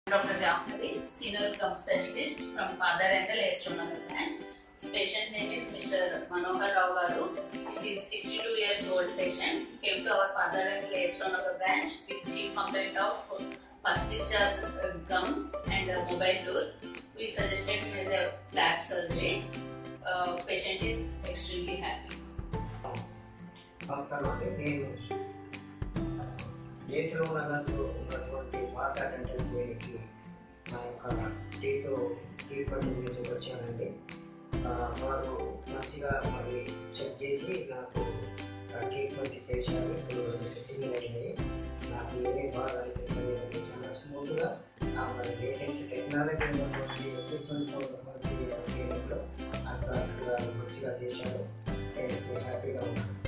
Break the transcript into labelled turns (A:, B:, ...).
A: Dr. Jafari, Senior Gum Specialist from Father Rental Astronaut branch. His patient name is Mr. Manohar Rao Garu. He is 62 years old patient. He came to our Father Rental Astronaut branch with chief complaint of first discharge uh, gums and uh, mobile tool. We suggested him the flap surgery. Uh, patient is extremely happy.
B: నమస్కారం అండి నేను దేశంలో నగర్లో ఉన్నటువంటి వాటా dental క్లినిక్కి నా యొక్క టీతో ట్రీట్మెంట్ గురించి వచ్చానండి ఆ, వారు మంచిగా మరి చెక్ చేసి నాకు ట్రీట్మెంట్ చేశారు ఇప్పుడు రెండు సెట్టింగ్లు అయినాయి నాకు ఏమీ బాధ అనిపించలేదండి చాలా స్మూత్గా ఆ మరి లేటెస్ట్ టెక్నాలజీ ఉన్నటువంటి ఎక్విప్మెంట్తో ఉన్నటువంటి క్లినిక్లో నాకు డాక్టర్ గారు మంచిగా చేశారు నేను ఇప్పుడు హ్యాపీగా ఉన్నాను